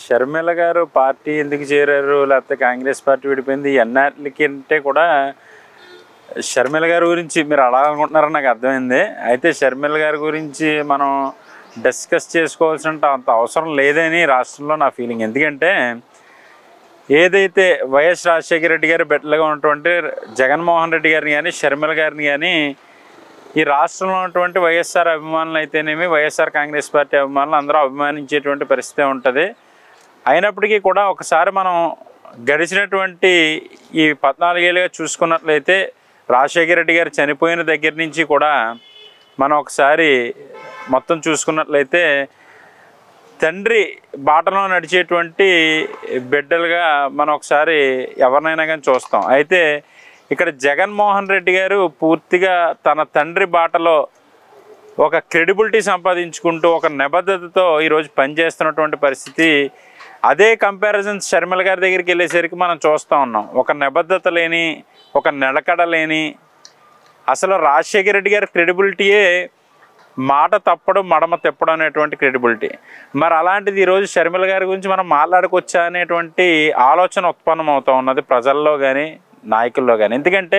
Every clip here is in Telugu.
షర్మిల గారు పార్టీ ఎందుకు చేరారు లేకపోతే కాంగ్రెస్ పార్టీ విడిపోయింది ఎన్నాళ్ళకి అంటే కూడా షర్మిల గారి గురించి మీరు అడగాలనుకుంటున్నారని నాకు అర్థమైంది అయితే షర్మిల గారి గురించి మనం డిస్కస్ చేసుకోవాల్సిన అంత అవసరం లేదని రాష్ట్రంలో నా ఫీలింగ్ ఎందుకంటే ఏదైతే వైఎస్ రాజశేఖర రెడ్డి గారు బెట్టలుగా ఉన్నటువంటి జగన్మోహన్ రెడ్డి గారిని కానీ షర్మిల గారిని కానీ ఈ రాష్ట్రంలో ఉన్నటువంటి వైఎస్ఆర్ అభిమానులు అయితేనేమి వైఎస్ఆర్ కాంగ్రెస్ పార్టీ అభిమానులు అందరూ అభిమానించేటువంటి పరిస్థితి ఉంటుంది అయినప్పటికీ కూడా ఒకసారి మనం గడిచినటువంటి ఈ పద్నాలుగేళ్ళుగా చూసుకున్నట్లయితే రాజశేఖర రెడ్డి గారు చనిపోయిన దగ్గర నుంచి కూడా మనం ఒకసారి మొత్తం చూసుకున్నట్లయితే తండ్రి బాటలో నడిచేటువంటి బిడ్డలుగా మనం ఒకసారి ఎవరినైనా కానీ చూస్తాం అయితే ఇక్కడ జగన్మోహన్ రెడ్డి గారు పూర్తిగా తన తండ్రి బాటలో ఒక క్రెడిబిలిటీ సంపాదించుకుంటూ ఒక నిబద్ధతతో ఈరోజు పనిచేస్తున్నటువంటి పరిస్థితి అదే కంపారిజన్ షర్మిల గారి దగ్గరికి వెళ్ళేసరికి మనం చూస్తూ ఉన్నాం ఒక నిబద్ధత లేని ఒక నిలకడ లేని అసలు రాజశేఖర రెడ్డి గారి క్రెడిబిలిటీయే మాట తప్పడం మడమ తిప్పడం అనేటువంటి క్రెడిబిలిటీ మరి అలాంటిది ఈరోజు షర్మిల గారి గురించి మనం మాట్లాడుకోవచ్చా అనేటువంటి ఆలోచన ఉత్పన్నం అవుతూ ఉన్నది ప్రజల్లో కానీ నాయకుల్లో కానీ ఎందుకంటే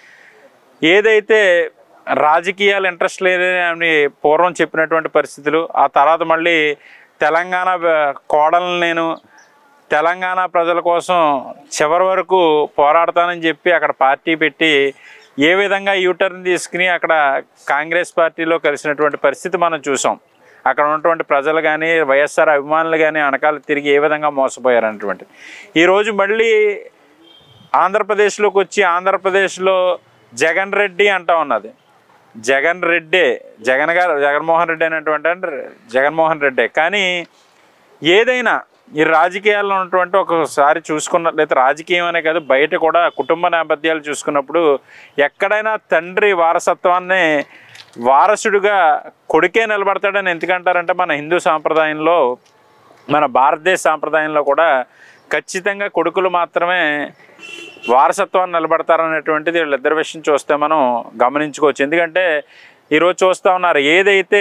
ఏదైతే రాజకీయాలు ఇంట్రెస్ట్ లేదని ఆమె పూర్వం చెప్పినటువంటి పరిస్థితులు ఆ తర్వాత మళ్ళీ తెలంగాణ బ- కోడలను నేను తెలంగాణ ప్రజల కోసం చివరి వరకు పోరాడతానని చెప్పి అక్కడ పార్టీ పెట్టి ఏ విధంగా యూటర్న్ తీసుకుని అక్కడ కాంగ్రెస్ పార్టీలో కలిసినటువంటి పరిస్థితి మనం చూసాం అక్కడ ఉన్నటువంటి ప్రజలు కానీ వైఎస్ఆర్ అభిమానులు కానీ వెనకాల తిరిగి ఏ విధంగా మోసపోయారనేటువంటి ఈరోజు మళ్ళీ ఆంధ్రప్రదేశ్లోకి వచ్చి ఆంధ్రప్రదేశ్లో జగన్ రెడ్డి అంటా ఉన్నది జగన్ రెడ్డే జగన్ గారు జగన్మోహన్ రెడ్డి అనేటువంటి అంటే జగన్మోహన్ రెడ్డే కానీ ఏదైనా ఈ రాజకీయాల్లో ఉన్నటువంటి ఒకసారి చూసుకున్నట్లయితే రాజకీయం అనే కాదు బయట కూడా కుటుంబ నేపథ్యాలు చూసుకున్నప్పుడు ఎక్కడైనా తండ్రి వారసత్వాన్ని వారసుడిగా కొడుకే నిలబడతాడని ఎందుకంటారంటే మన హిందూ సాంప్రదాయంలో మన భారతదేశ సాంప్రదాయంలో కూడా ఖచ్చితంగా కొడుకులు మాత్రమే వారసత్వాన్ని నిలబడతారనేటువంటిది వీళ్ళిద్దరి విషయం చూస్తే మనం గమనించుకోవచ్చు ఎందుకంటే ఈరోజు చూస్తూ ఉన్నారు ఏదైతే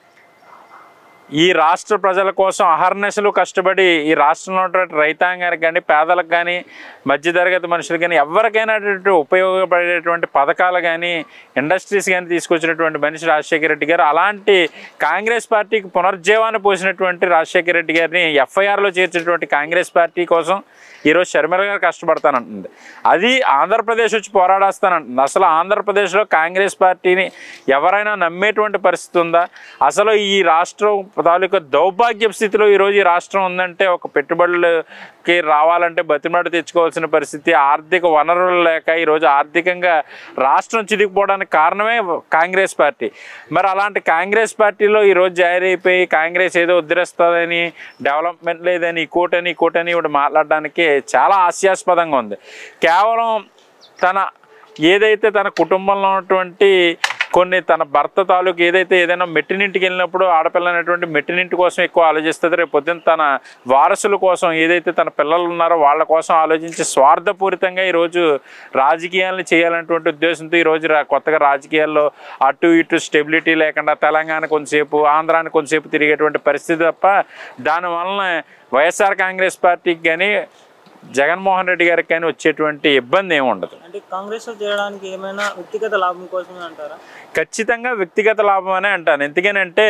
ఈ రాష్ట్ర ప్రజల కోసం అహర్నిశలు కష్టపడి ఈ రాష్ట్రంలో ఉన్నటువంటి రైతాంగానికి కానీ పేదలకు కానీ మధ్యతరగతి మనుషులు కానీ ఎవరికైనా అటువంటి ఉపయోగపడేటువంటి పథకాలు కానీ ఇండస్ట్రీస్ కానీ తీసుకొచ్చినటువంటి మనిషి రాజశేఖర రెడ్డి గారు అలాంటి కాంగ్రెస్ పార్టీకి పునర్జీవాన్ని పోసినటువంటి రాజశేఖర రెడ్డి గారిని ఎఫ్ఐఆర్లో చేర్చినటువంటి కాంగ్రెస్ పార్టీ కోసం ఈరోజు షర్మిల గారు కష్టపడతానంటుంది అది ఆంధ్రప్రదేశ్ వచ్చి పోరాడేస్తానంటుంది అసలు ఆంధ్రప్రదేశ్లో కాంగ్రెస్ పార్టీని ఎవరైనా నమ్మేటువంటి పరిస్థితి ఉందా అసలు ఈ రాష్ట్రం తాలూకా దౌర్భాగ్య స్థితిలో ఈరోజు ఈ రాష్ట్రం ఉందంటే ఒక పెట్టుబడులకి రావాలంటే బతిమాటు తెచ్చుకోవాల్సిన పరిస్థితి ఆర్థిక వనరులు లేక ఈరోజు ఆర్థికంగా రాష్ట్రం చిదిగిపోవడానికి కారణమే కాంగ్రెస్ పార్టీ మరి అలాంటి కాంగ్రెస్ పార్టీలో ఈరోజు జాయిన్ అయిపోయి కాంగ్రెస్ ఏదో ఉద్ధరిస్తుందని డెవలప్మెంట్ లేదని కోటని కోటని ఇప్పుడు మాట్లాడడానికి చాలా హాస్యాస్పదంగా ఉంది కేవలం తన ఏదైతే తన కుటుంబంలో ఉన్నటువంటి కొన్ని తన భర్త తాలూకు ఏదైతే ఏదైనా మెట్టినింటికి వెళ్ళినప్పుడు ఆడపిల్ల అనేటువంటి మెట్టినింటి కోసం ఎక్కువ ఆలోచిస్తుంది రేపు పొద్దున్న తన వారసుల కోసం ఏదైతే తన పిల్లలు ఉన్నారో వాళ్ళ కోసం ఆలోచించి స్వార్థపూరితంగా ఈరోజు రాజకీయాలను చేయాలనేటువంటి ఉద్దేశంతో ఈరోజు రా- కొత్తగా రాజకీయాల్లో అటు ఇటు స్టెబిలిటీ లేకుండా తెలంగాణ కొంతసేపు ఆంధ్రాని కొంతసేపు తిరిగేటువంటి పరిస్థితి తప్ప దానివలన వైఎస్ఆర్ కాంగ్రెస్ పార్టీకి కానీ జగన్మోహన్ రెడ్డి గారికి కానీ వచ్చేటువంటి ఇబ్బంది ఏమి ఉండదు అంటే కాంగ్రెస్ లో చేరడానికి ఏమైనా వ్యక్తిగత లాభం కోసమే అంటారా ఖచ్చితంగా వ్యక్తిగత లాభం అనే అంటాను ఎందుకనంటే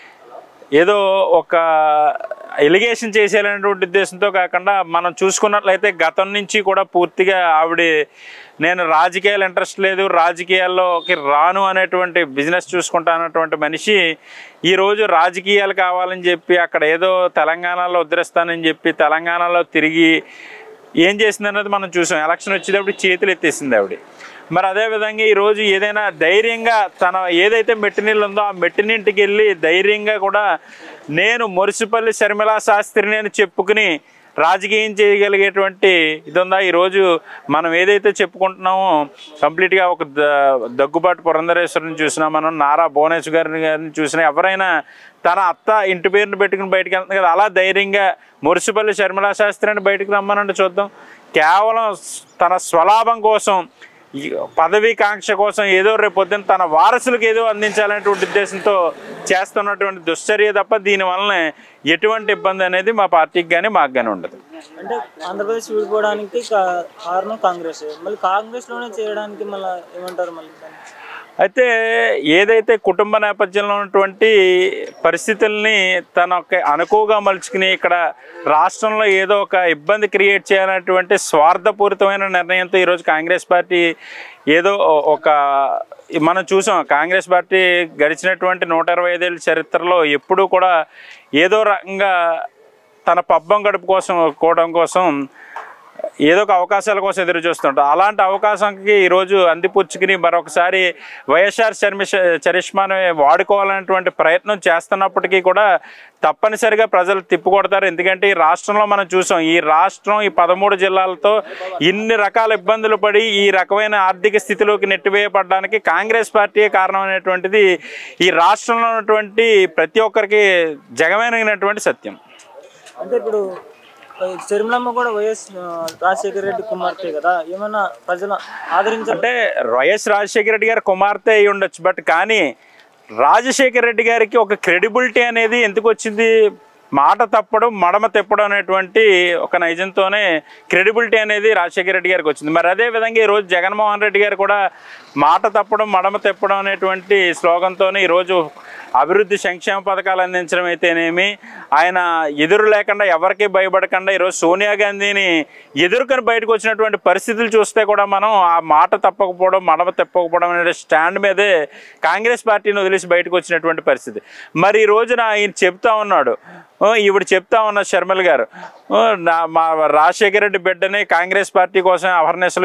ఏదో ఒక ఎలిగేషన్ చేసేయాలనేటువంటి ఉద్దేశంతో కాకుండా మనం చూసుకున్నట్లయితే గతం నుంచి కూడా పూర్తిగా ఆవిడ నేను రాజకీయాలు ఇంట్రెస్ట్ లేదు రాజకీయాల్లోకి రాను అనేటువంటి బిజినెస్ చూసుకుంటా అన్నటువంటి మనిషి ఈరోజు రాజకీయాలు కావాలని చెప్పి అక్కడ ఏదో తెలంగాణలో ఉద్ధరిస్తానని చెప్పి తెలంగాణలో తిరిగి ఏం చేసింది అన్నది మనం చూసాం ఎలక్షన్ వచ్చేటప్పుడు చేతులు ఎత్తేసింది ఆవిడ మరి అదేవిధంగా ఈరోజు ఏదైనా ధైర్యంగా తన ఏదైతే మెట్టినీళ్ళు ఉందో ఆ మెట్టినింటికి వెళ్ళి ధైర్యంగా కూడా నేను మురిసిపల్లి శర్మిలా శాస్త్రిని అని చెప్పుకుని రాజకీయం చేయగలిగేటువంటి ఇది ఉందా ఈరోజు మనం ఏదైతే చెప్పుకుంటున్నామో కంప్లీట్గా ఒక ద- దగ్గుబాటు పురంధరేశ్వరిని చూసినా మనం నారా భువనేశ్వర్ గారిని గారిని చూసినా ఎవరైనా తన అత్త ఇంటి పేరుని పెట్టుకుని బయటకు వెళ్తుంది కదా అలా ధైర్యంగా మురిసిపల్లి శర్మిలా శాస్త్రిని బయటకు రమ్మనండి చూద్దాం కేవలం తన స్వలాభం కోసం ఈ పదవీ కాంక్ష కోసం ఏదో రేపు పొద్దున్న తన వారసులకు ఏదో అందించాలనేటువంటి ఉద్దేశంతో చేస్తున్నటువంటి దుశ్చర్య తప్ప దీని వలన ఎటువంటి ఇబ్బంది అనేది మా పార్టీకి కానీ మాకు కానీ ఉండదు అంటే ఆంధ్రప్రదేశ్ విడిపోవడానికి కా- కారణం కాంగ్రెస్ మళ్ళీ కాంగ్రెస్ లోనే చేయడానికి మళ్ళీ ఏమంటారు మళ్ళీ దాన్ని? అయితే ఏదైతే కుటుంబ నేపథ్యంలో ఉన్నటువంటి పరిస్థితుల్ని తన ఒక అనుకువగా మలుచుకుని ఇక్కడ రాష్ట్రంలో ఏదో ఒక ఇబ్బంది క్రియేట్ చేయాలనేటువంటి స్వార్థపూరితమైన నిర్ణయంతో ఈరోజు కాంగ్రెస్ పార్టీ ఏదో ఒక మనం చూసాం కాంగ్రెస్ పార్టీ గడిచినటువంటి నూట ఇరవై ఐదేళ్ళ చరిత్రలో ఎప్పుడూ కూడా ఏదో రకంగా తన పబ్బం గడుపు కోసం కోవడం కోసం ఏదో ఒక అవకాశాల కోసం ఎదురు చూస్తుంటాం అలాంటి అవకాశానికి ఈరోజు అందిపుచ్చుకుని మరొకసారి వైఎస్ఆర్ చర్మిష చరిష్మాను వాడుకోవాలనేటువంటి ప్రయత్నం చేస్తున్నప్పటికీ కూడా తప్పనిసరిగా ప్రజలు తిప్పుకొడతారు ఎందుకంటే ఈ రాష్ట్రంలో మనం చూసాం ఈ రాష్ట్రం ఈ పదమూడు జిల్లాలతో ఇన్ని రకాల ఇబ్బందులు పడి ఈ రకమైన ఆర్థిక స్థితిలోకి నెట్టివేయబడడానికి కాంగ్రెస్ పార్టీయే కారణమైనటువంటిది ఈ రాష్ట్రంలో ఉన్నటువంటి ప్రతి ఒక్కరికి జగమైనటువంటి సత్యం అంటే ఇప్పుడు శర్మిలమ్మ కూడా వైఎస్ ఆ, రాజశేఖర రెడ్డి కుమార్తె కదా ఏమన్నా ప్రజలు ఆదరించారు అంటే వైఎస్ రాజశేఖర రెడ్డి గారి కుమార్తె అయి ఉండొచ్చు బట్ కానీ రాజశేఖర రెడ్డి గారికి ఒక క్రెడిబిలిటీ అనేది ఎందుకు వచ్చింది మాట తప్పడం మడమ తెప్పడం అనేటువంటి ఒక నైజంతోనే క్రెడిబిలిటీ అనేది రాజశేఖర రెడ్డి గారికి వచ్చింది మరి అదే విధంగా ఈరోజు జగన్మోహన్ రెడ్డి గారు కూడా మాట తప్పడం మడమ తెప్పడం అనేటువంటి స్లోగన్తోనే ఈరోజు అభివృద్ధి సంక్షేమ పథకాలు అందించడం అయితేనేమి ఆయన ఎదురు లేకుండా ఎవరికి భయపడకుండా ఈరోజు సోనియా గాంధీని ఎదుర్కొని బయటకు వచ్చినటువంటి పరిస్థితులు చూస్తే కూడా మనం ఆ మాట తప్పకపోవడం మడమ తెప్పకపోవడం అనే స్టాండ్ మీదే కాంగ్రెస్ పార్టీని వదిలేసి బయటకు వచ్చినటువంటి పరిస్థితి మరి ఈ రోజున ఆయన చెప్తా ఉన్నాడు ఓ, ఈవిడ చెప్తా ఉన్న శర్మల్ గారు ఓ, నా మా రాజశేఖర రెడ్డి బిడ్డని కాంగ్రెస్ పార్టీ కోసం అవర్నెస్లు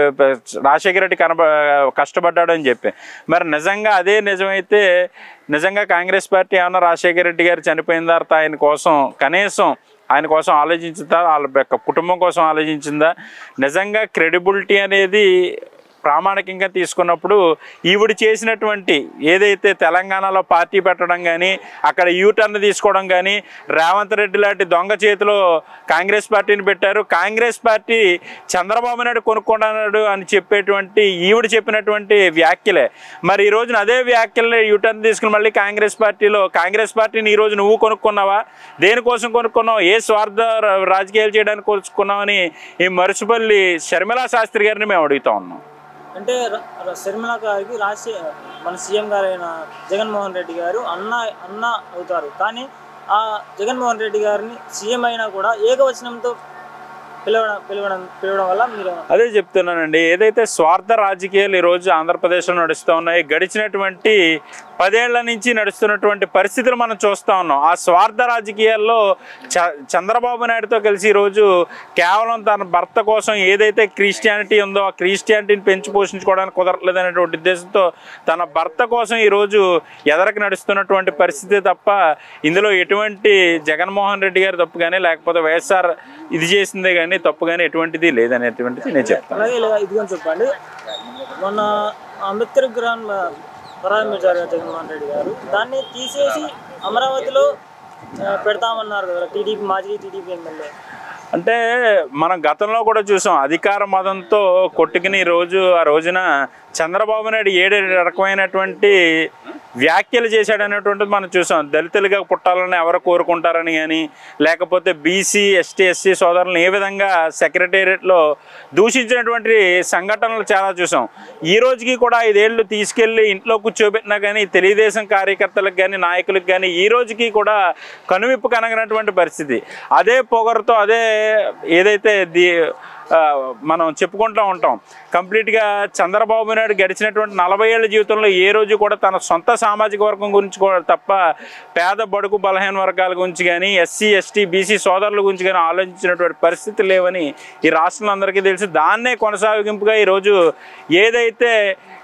రాజశేఖర రెడ్డి కనబ కష్టపడ్డాడు అని చెప్పి మరి నిజంగా అదే నిజమైతే నిజంగా కాంగ్రెస్ పార్టీ ఏమన్నా రాజశేఖర రెడ్డి గారు చనిపోయిన తర్వాత ఆయన కోసం కనీసం ఆయన కోసం ఆలోచించిందా వాళ్ళ యొక్క కుటుంబం కోసం ఆలోచించిందా నిజంగా క్రెడిబిలిటీ అనేది ప్రామాణికంగా తీసుకున్నప్పుడు ఈవిడ చేసినటువంటి ఏదైతే తెలంగాణలో పార్టీ పెట్టడం కానీ అక్కడ యూటర్న్ తీసుకోవడం కానీ రేవంత్ రెడ్డి లాంటి దొంగ చేతిలో కాంగ్రెస్ పార్టీని పెట్టారు కాంగ్రెస్ పార్టీ చంద్రబాబు నాయుడు కొనుక్కున్నాడు అని చెప్పేటువంటి ఈవిడ చెప్పినటువంటి వ్యాఖ్యలే మరి ఈ రోజున అదే వ్యాఖ్యల్ని యూటర్న్ తీసుకుని మళ్ళీ కాంగ్రెస్ పార్టీలో కాంగ్రెస్ పార్టీని ఈ రోజు నువ్వు కొనుక్కున్నావా దేనికోసం కొనుక్కున్నావు ఏ స్వార్థ ర- రాజకీయాలు చేయడానికి కొనుక్కున్నావని ఈ మరుసుపల్లి షర్మిలా శాస్త్రి గారిని మేము అడుగుతా ఉన్నాం అంటే ర- ర- శర్మిల గారికి రాజశే మన సీఎం గారైన జగన్మోహన్ రెడ్డి గారు అన్న అన్న అవుతారు కానీ ఆ జగన్మోహన్ రెడ్డి గారిని సీఎం అయినా కూడా ఏకవచనంతో పిలవడం పిలవడం పిలవడం వల్ల మీరు అదే చెప్తున్నానండి ఏదైతే స్వార్థ రాజకీయాలు ఈరోజు ఆంధ్రప్రదేశ్లో నడుస్తూ ఉన్నాయి గడిచినటువంటి పదేళ్ల నుంచి నడుస్తున్నటువంటి పరిస్థితులు మనం చూస్తూ ఉన్నాం ఆ స్వార్థ రాజకీయాల్లో చ చంద్రబాబు నాయుడుతో కలిసి ఈరోజు కేవలం తన భర్త కోసం ఏదైతే క్రిస్టియానిటీ ఉందో ఆ క్రిస్టియానిటీని పెంచి పోషించుకోవడానికి కుదరలేదనేటువంటి ఉద్దేశంతో తన భర్త కోసం ఈరోజు ఎదరకు నడుస్తున్నటువంటి పరిస్థితి తప్ప ఇందులో ఎటువంటి జగన్మోహన్ రెడ్డి గారి తప్పు కానీ లేకపోతే వైఎస్ఆర్ ఇది చేసిందే కానీ తప్పు కానీ ఎటువంటిది లేదనేటువంటిది నేను చెప్తాను అలాగే ఇలా ఇదిగని చెప్పండి మొన్న అంబేద్కర్ విగ్రహం ప్రారంభించారు కదా జగన్మోహన్ రెడ్డి గారు దాన్ని తీసేసి అమరావతిలో ఆ, పెడతామన్నారు కదా టీడీపీ మాజీ టీడీపీ ఎమ్మెల్యే అంటే మనం గతంలో కూడా చూసాం అధికార మదంతో కొట్టుకుని ఈ రోజు ఆ రోజున చంద్రబాబు నాయుడు ఏడు రకమైనటువంటి వ్యాఖ్యలు చేశాడనేటువంటిది మనం చూసాం దళితులుగా పుట్టాలని ఎవరు కోరుకుంటారని కానీ లేకపోతే బీసీ ఎస్టీ ఎస్సీ సోదరులను ఏ విధంగా సెక్రటేరియట్లో దూషించినటువంటి సంఘటనలు చాలా చూసాం ఈ రోజుకి కూడా ఐదేళ్లు తీసుకెళ్లి ఇంట్లో కూర్చోబెట్టినా కానీ తెలుగుదేశం కార్యకర్తలకు కానీ నాయకులకు కానీ ఈ రోజుకి కూడా కనువిప్పు కనగనటువంటి పరిస్థితి అదే పొగరుతో అదే ఏదైతే ది ఆ, మనం చెప్పుకుంటూ ఉంటాం కంప్లీట్గా చంద్రబాబు నాయుడు గడిచినటువంటి నలభై ఏళ్ళ జీవితంలో ఏ రోజు కూడా తన సొంత సామాజిక వర్గం గురించి కూడా తప్ప పేద బడుగు బలహీన వర్గాల గురించి కానీ ఎస్సీ ఎస్టీ బీసీ సోదరుల గురించి కానీ ఆలోచించినటువంటి పరిస్థితి లేవని ఈ రాష్ట్రంలో అందరికీ తెలిసి దాన్నే కొనసాగింపుగా ఈరోజు ఏదైతే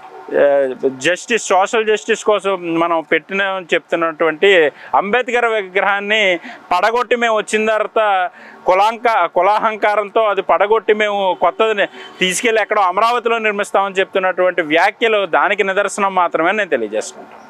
జస్టిస్ సోషల్ జస్టిస్ కోసం మనం పెట్టిన చెప్తున్నటువంటి అంబేద్కర్ విగ్రహాన్ని పడగొట్టి మేము వచ్చిన తర్వాత కులాంక కులాహంకారంతో అది పడగొట్టి మేము కొత్తది తీసుకెళ్ళి ఎక్కడో అమరావతిలో నిర్మిస్తామని చెప్తున్నటువంటి వ్యాఖ్యలు దానికి నిదర్శనం మాత్రమే నేను తెలియజేసుకుంటాను